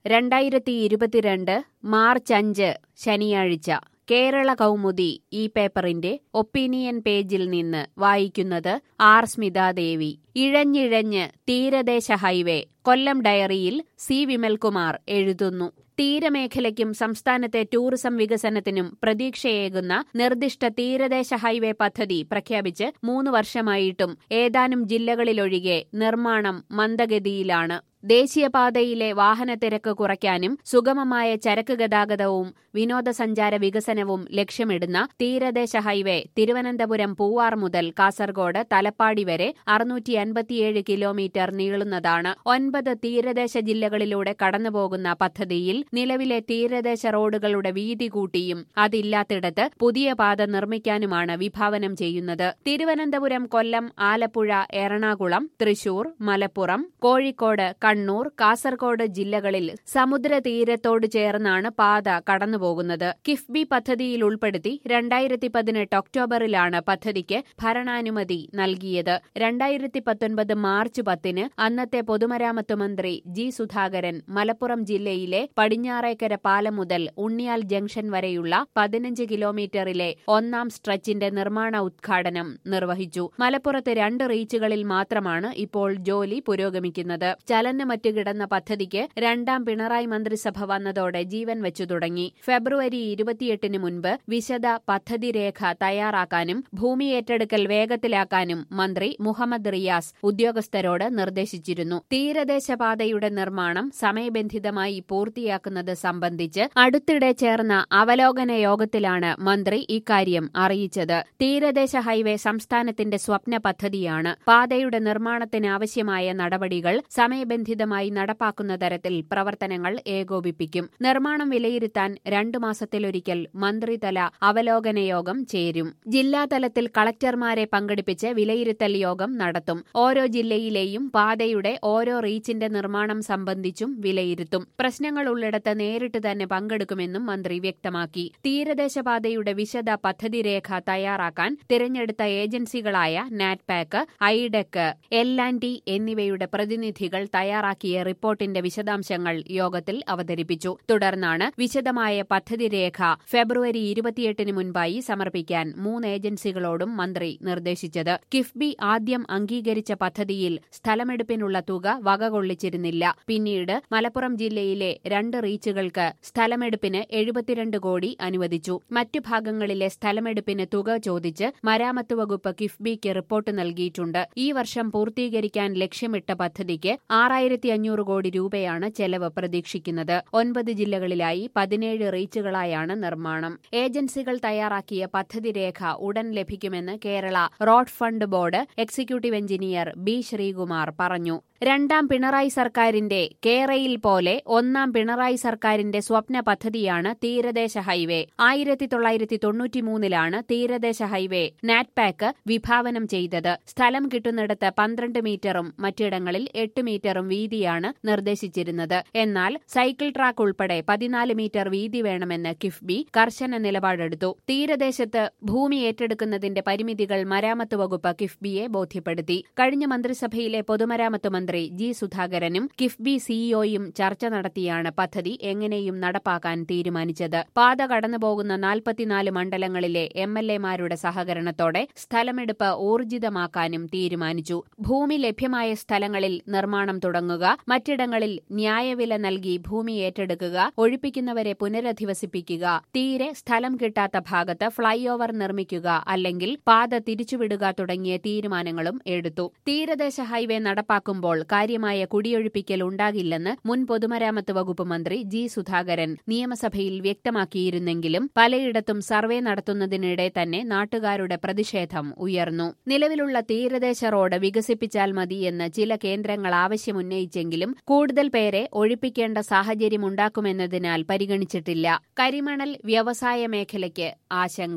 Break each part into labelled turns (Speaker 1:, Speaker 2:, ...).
Speaker 1: രണ്ടായിരത്തി ഇരുപത്തിരണ്ട് മാർച്ച് അഞ്ച് ശനിയാഴ്ച കേരള കൗമുദി ഈ പേപ്പറിന്റെ ഒപ്പീനിയൻ പേജിൽ നിന്ന് വായിക്കുന്നത് ആർ സ്മിതാദേവി ഇഴഞ്ഞിഴഞ്ഞ് തീരദേശ ഹൈവേ കൊല്ലം ഡയറിയിൽ സി വിമൽകുമാർ എഴുതുന്നു തീരമേഖലയ്ക്കും സംസ്ഥാനത്തെ ടൂറിസം വികസനത്തിനും പ്രതീക്ഷയേകുന്ന നിർദ്ദിഷ്ട തീരദേശ ഹൈവേ പദ്ധതി പ്രഖ്യാപിച്ച് മൂന്ന് വർഷമായിട്ടും ഏതാനും ജില്ലകളിലൊഴികെ നിർമ്മാണം മന്ദഗതിയിലാണ് ദേശീയപാതയിലെ വാഹനത്തിരക്ക് കുറയ്ക്കാനും സുഗമമായ ചരക്ക് ഗതാഗതവും വിനോദസഞ്ചാര വികസനവും ലക്ഷ്യമിടുന്ന തീരദേശ ഹൈവേ തിരുവനന്തപുരം പൂവാർ മുതൽ കാസർഗോഡ് തലപ്പാടി വരെ അറുന്നൂറ്റി അൻപത്തിയേഴ് കിലോമീറ്റർ നീളുന്നതാണ് ഒൻപത് തീരദേശ ജില്ലകളിലൂടെ കടന്നുപോകുന്ന പദ്ധതിയിൽ നിലവിലെ തീരദേശ റോഡുകളുടെ വീതി കൂട്ടിയും അതില്ലാത്തിടത്ത് പുതിയ പാത നിർമ്മിക്കാനുമാണ് വിഭാവനം ചെയ്യുന്നത് തിരുവനന്തപുരം കൊല്ലം ആലപ്പുഴ എറണാകുളം തൃശൂർ മലപ്പുറം കോഴിക്കോട് കണ്ണൂർ കാസർഗോഡ് ജില്ലകളിൽ സമുദ്രതീരത്തോട് ചേർന്നാണ് പാത കടന്നുപോകുന്നത് കിഫ്ബി പദ്ധതിയിൽ ഉൾപ്പെടുത്തി രണ്ടായിരത്തി പതിനെട്ട് ഒക്ടോബറിലാണ് പദ്ധതിക്ക് ഭരണാനുമതി നൽകിയത് രണ്ടായിരത്തി പത്തൊൻപത് മാർച്ച് പത്തിന് അന്നത്തെ പൊതുമരാമത്ത് മന്ത്രി ജി സുധാകരൻ മലപ്പുറം ജില്ലയിലെ പടിഞ്ഞാറേക്കര പാലം മുതൽ ഉണ്ണിയാൽ ജംഗ്ഷൻ വരെയുള്ള പതിനഞ്ച് കിലോമീറ്ററിലെ ഒന്നാം സ്ട്രെച്ചിന്റെ നിർമ്മാണ ഉദ്ഘാടനം നിർവഹിച്ചു മലപ്പുറത്ത് രണ്ട് റീച്ചുകളിൽ മാത്രമാണ് ഇപ്പോൾ ജോലി പുരോഗമിക്കുന്നത് ചലനമറ്റ് കിടന്ന പദ്ധതിക്ക് രണ്ടാം പിണറായി മന്ത്രിസഭ വന്നതോടെ ജീവൻ വെച്ചു തുടങ്ങി ഫെബ്രുവരി ഇരുപത്തിയെട്ടിന് മുൻപ് വിശദ പദ്ധതി രേഖ തയ്യാറാക്കാനും ഭൂമി ഏറ്റെടുക്കൽ വേഗത്തിലാക്കാനും മന്ത്രി മുഹമ്മദ് റിയാസ് ഉദ്യോഗസ്ഥരോട് നിർദ്ദേശിച്ചിരുന്നു തീരദേശ പാതയുടെ നിർമ്മാണം സമയബന്ധിതമായി പൂർത്തിയാക്കുന്നത് സംബന്ധിച്ച് അടുത്തിടെ ചേർന്ന അവലോകന യോഗത്തിലാണ് മന്ത്രി ഇക്കാര്യം അറിയിച്ചത് തീരദേശ ഹൈവേ സംസ്ഥാനത്തിന്റെ സ്വപ്ന പദ്ധതിയാണ് പാതയുടെ നിർമ്മാണത്തിനാവശ്യമായ നടപടികൾ സമയബന്ധിതമായി നടപ്പാക്കുന്ന തരത്തിൽ പ്രവർത്തനങ്ങൾ ഏകോപിപ്പിക്കും നിർമ്മാണം വിലയിരുത്താൻ രണ്ടു മാസത്തിലൊരിക്കൽ മന്ത്രിതല അവലോകന യോഗം ചേരും ജില്ലാതലത്തിൽ കളക്ടർമാരെ പങ്കെടുപ്പിച്ച് വിലയിരുത്തൽ യോഗം നടത്തും ഓരോ ജില്ലയിലെയും പാതയുടെ ഓരോ റീച്ചിന്റെ നിർമ്മാണം സംബന്ധിച്ചും വിലയിരുത്തും പ്രശ്നങ്ങളുള്ളിടത്ത് നേരിട്ട് തന്നെ പങ്കെടുക്കുമെന്നും മന്ത്രി വ്യക്തമാക്കി തീരദേശപാതയുടെ വിശദ പദ്ധതിരേഖ തയ്യാറാക്കാൻ തിരഞ്ഞെടുത്ത ഏജൻസികളായ NATPAC IDECK L and T എന്നിവയുടെ പ്രതിനിധികൾ തയ്യാറാക്കിയ റിപ്പോർട്ടിന്റെ വിശദാംശങ്ങൾ യോഗത്തിൽ അവതരിപ്പിച്ചു തുടർന്നാണ് വിശദമായ പദ്ധതിരേഖ ഫെബ്രുവരി ഇരുപത്തിയെട്ടിന് മുൻപായി സമർപ്പിക്കാൻ മൂന്ന് ഏജൻസികളോടും മന്ത്രി നിർദ്ദേശിച്ചത് കിഫ്ബി ആദ്യം അംഗീകരിച്ച പദ്ധതിയിൽ സ്ഥലമെടുപ്പിനുള്ള തുക വകകൊള്ളിച്ചിരുന്നില്ല പിന്നീട് മലപ്പുറം ജില്ലയിലെ രണ്ട് റീച്ചുകൾക്ക് സ്ഥലമെടുപ്പിന് എഴുപത്തിരണ്ട് കോടി അനുവദിച്ചു മറ്റു ഭാഗങ്ങളിലെ സ്ഥലമെടുപ്പിന് തുക ചോദിച്ച് മരാമത്ത് വകുപ്പ് കിഫ്ബിക്ക് റിപ്പോർട്ട് നൽകിയിട്ടുണ്ട് ഈ വർഷം പൂർത്തീകരിക്കാൻ ലക്ഷ്യമിട്ട പദ്ധതിക്ക് ആറായിരത്തി അഞ്ഞൂറ് കോടി രൂപയാണ് ചെലവ് പ്രതീക്ഷിക്കുന്നത് ഒൻപത് ജില്ലകളിലായി പതിനേഴ് റീച്ചുകളായാണ് നിർമ്മാണം ഏജൻസികൾ തയ്യാറാക്കിയ പദ്ധതി രേഖ ഉടൻ ലഭിക്കുമെന്ന് Kerala road fund board executive engineer B Sreekumar പറഞ്ഞു രണ്ടാം പിണറായി സർക്കാരിന്റെ കേരയിൽ പോലെ ഒന്നാം പിണറായി സർക്കാരിന്റെ സ്വപ്ന പദ്ധതിയാണ് തീരദേശ ഹൈവേ ആയിരത്തി തൊള്ളായിരത്തി തൊണ്ണൂറ്റിമൂന്നിലാണ് തീരദേശ ഹൈവേ നാറ്റ്പാക്ക് വിഭാവനം ചെയ്തത് സ്ഥലം കിട്ടുന്നിടത്ത് പന്ത്രണ്ട് മീറ്ററും മറ്റിടങ്ങളിൽ എട്ട് മീറ്ററും വീതിയാണ് നിർദ്ദേശിച്ചിരുന്നത് എന്നാൽ സൈക്കിൾ ട്രാക്ക് ഉൾപ്പെടെ പതിനാല് മീറ്റർ വീതി വേണമെന്ന് കിഫ്ബി കർശന നിലപാടെടുത്തു തീരദേശത്ത് ഭൂമി ഏറ്റെടുക്കുന്നതിന്റെ പരിമിതികൾ മരാമത്ത് വകുപ്പ് കിഫ്ബിയെ ബോധ്യപ്പെടുത്തി കഴിഞ്ഞ മന്ത്രിസഭയിലെ പൊതുമരാമത്ത് മന്ത്രി ജി സുധാകരനും കിഫ്ബി സിഇഒയും ചർച്ച നടത്തിയാണ് പദ്ധതി എങ്ങനെയും നടപ്പാക്കാൻ തീരുമാനിച്ചത് പാത കടന്നുപോകുന്ന നാൽപ്പത്തിനാല് മണ്ഡലങ്ങളിലെ എം എൽ എമാരുടെ സഹകരണത്തോടെ സ്ഥലമെടുപ്പ് ഊർജിതമാക്കാനും തീരുമാനിച്ചു ഭൂമി ലഭ്യമായ സ്ഥലങ്ങളിൽ നിർമ്മാണം തുടങ്ങുക മറ്റിടങ്ങളിൽ ന്യായവില നൽകി ഭൂമി ഏറ്റെടുക്കുക ഒഴിപ്പിക്കുന്നവരെ പുനരധിവസിപ്പിക്കുക തീരെ സ്ഥലം കിട്ടാത്ത ഭാഗത്ത് ഫ്ളൈ ഓവർ നിർമ്മിക്കുക അല്ലെങ്കിൽ പാത തിരിച്ചുവിടുക തുടങ്ങിയ തീരുമാനങ്ങളും എടുത്തു തീരദേശ ഹൈവേ നടപ്പാക്കുമ്പോൾ കാര്യമായ കുടിയൊഴിപ്പിക്കൽ ഉണ്ടാകില്ലെന്ന് മുൻ പൊതുമരാമത്ത് വകുപ്പ് മന്ത്രി ജി സുധാകരൻ നിയമസഭയിൽ വ്യക്തമാക്കിയിരുന്നെങ്കിലും പലയിടത്തും സർവേ നടത്തുന്നതിനിടെ തന്നെ നാട്ടുകാരുടെ പ്രതിഷേധം ഉയർന്നു നിലവിലുള്ള തീരദേശ റോഡ് വികസിപ്പിച്ചാൽ മതിയെന്ന് ചില കേന്ദ്രങ്ങൾ ആവശ്യമുന്നയിച്ചെങ്കിലും കൂടുതൽ പേരെ ഒഴിപ്പിക്കേണ്ട സാഹചര്യമുണ്ടാക്കുമെന്നതിനാൽ പരിഗണിച്ചിട്ടില്ല കരിമണൽ വ്യവസായ മേഖലയ്ക്ക് ആശങ്ക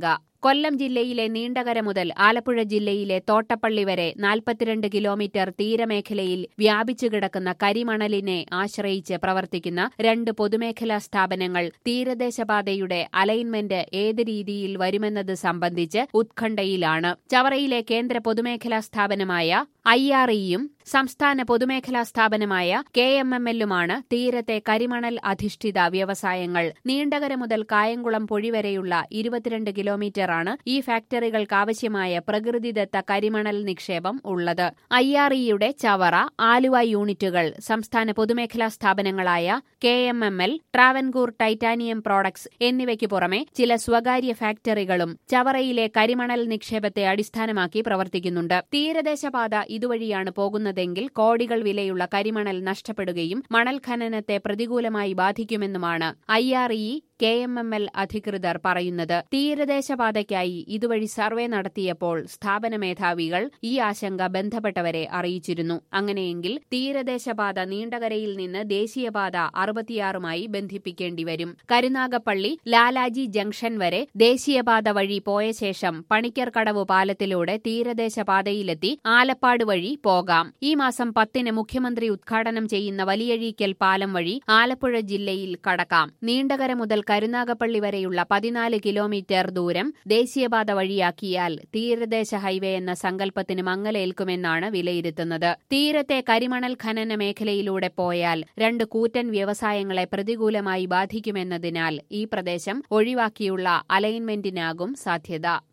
Speaker 1: കൊല്ലം ജില്ലയിലെ നീണ്ടകര മുതൽ ആലപ്പുഴ ജില്ലയിലെ തോട്ടപ്പള്ളി വരെ നാൽപ്പത്തിരണ്ട് കിലോമീറ്റർ തീരമേഖലയിൽ വ്യാപിച്ചു കിടക്കുന്ന കരിമണലിനെ ആശ്രയിച്ച് പ്രവർത്തിക്കുന്ന രണ്ട് പൊതുമേഖലാ സ്ഥാപനങ്ങൾ തീരദേശപാതയുടെ അലൈൻമെന്റ് ഏത് രീതിയിൽ വരുമെന്നത് സംബന്ധിച്ച് ഉത്കണ്ഠയിലാണ് ചവറയിലെ കേന്ദ്ര പൊതുമേഖലാ സ്ഥാപനമായ ഐ ആർ ഇയും സംസ്ഥാന പൊതുമേഖലാ സ്ഥാപനമായ കെ എം എം എല്ലുമാണ് തീരത്തെ കരിമണൽ അധിഷ്ഠിത വ്യവസായങ്ങൾ നീണ്ടകര മുതൽ കായംകുളം പൊഴി വരെയുള്ള ഇരുപത്തിരണ്ട് കിലോമീറ്ററാണ് ഈ ഫാക്ടറികൾക്കാവശ്യമായ പ്രകൃതിദത്ത കരിമണൽ നിക്ഷേപം ഉള്ളത് ഐ ആർ ഇയുടെ ചവറ ആലുവ യൂണിറ്റുകൾ സംസ്ഥാന പൊതുമേഖലാ സ്ഥാപനങ്ങളായ K M M L Travancore titanium products എന്നിവയ്ക്ക് പുറമെ ചില സ്വകാര്യ ഫാക്ടറികളും ചവറയിലെ കരിമണൽ നിക്ഷേപത്തെ അടിസ്ഥാനമാക്കി പ്രവർത്തിക്കുന്നുണ്ട് തീരദേശപാത ഇതുവഴിയാണ് പോകുന്നതെങ്കിൽ കോടികൾ വിലയുള്ള കരിമണൽ നഷ്ടപ്പെടുകയും മണൽ ഖനനത്തെ പ്രതികൂലമായി ബാധിക്കുമെന്നുമാണ് I R E K M M L അധികൃതർ പറയുന്നത് തീരദേശപാതയ്ക്കായി ഇതുവഴി സർവേ നടത്തിയപ്പോൾ സ്ഥാപന മേധാവികൾ ഈ ആശങ്ക ബന്ധപ്പെട്ടവരെ അറിയിച്ചിരുന്നു അങ്ങനെയെങ്കിൽ തീരദേശപാത നീണ്ടകരയിൽ നിന്ന് ദേശീയപാത അറുപത്തിയാറുമായി ബന്ധിപ്പിക്കേണ്ടി വരും കരുനാഗപ്പള്ളി ലാലാജി ജംഗ്ഷൻ വരെ ദേശീയപാത വഴി പോയ ശേഷം പണിക്കർക്കടവ് പാലത്തിലൂടെ തീരദേശപാതയിലെത്തി ആലപ്പാട് വഴി പോകാം ഈ മാസം പത്തിന് മുഖ്യമന്ത്രി ഉദ്ഘാടനം ചെയ്യുന്ന വലിയഴീക്കൽ പാലം വഴി ആലപ്പുഴ ജില്ലയിൽ കടക്കാം നീണ്ടകര മുതൽ കരുനാഗപ്പള്ളി വരെയുള്ള പതിനാല് കിലോമീറ്റർ ദൂരം ദേശീയപാത വഴിയാക്കിയാൽ തീരദേശ ഹൈവേ എന്ന സങ്കല്പത്തിന് മങ്ങലേൽക്കുമെന്നാണ് വിലയിരുത്തുന്നത് തീരത്തെ കരിമണൽ ഖനന മേഖലയിലൂടെ പോയാൽ രണ്ട് കൂറ്റൻ വ്യവസായങ്ങളെ പ്രതികൂലമായി ബാധിക്കുമെന്നതിനാൽ ഈ പ്രദേശം ഒഴിവാക്കിയുള്ള അലൈൻമെന്റിനാകും സാധ്യത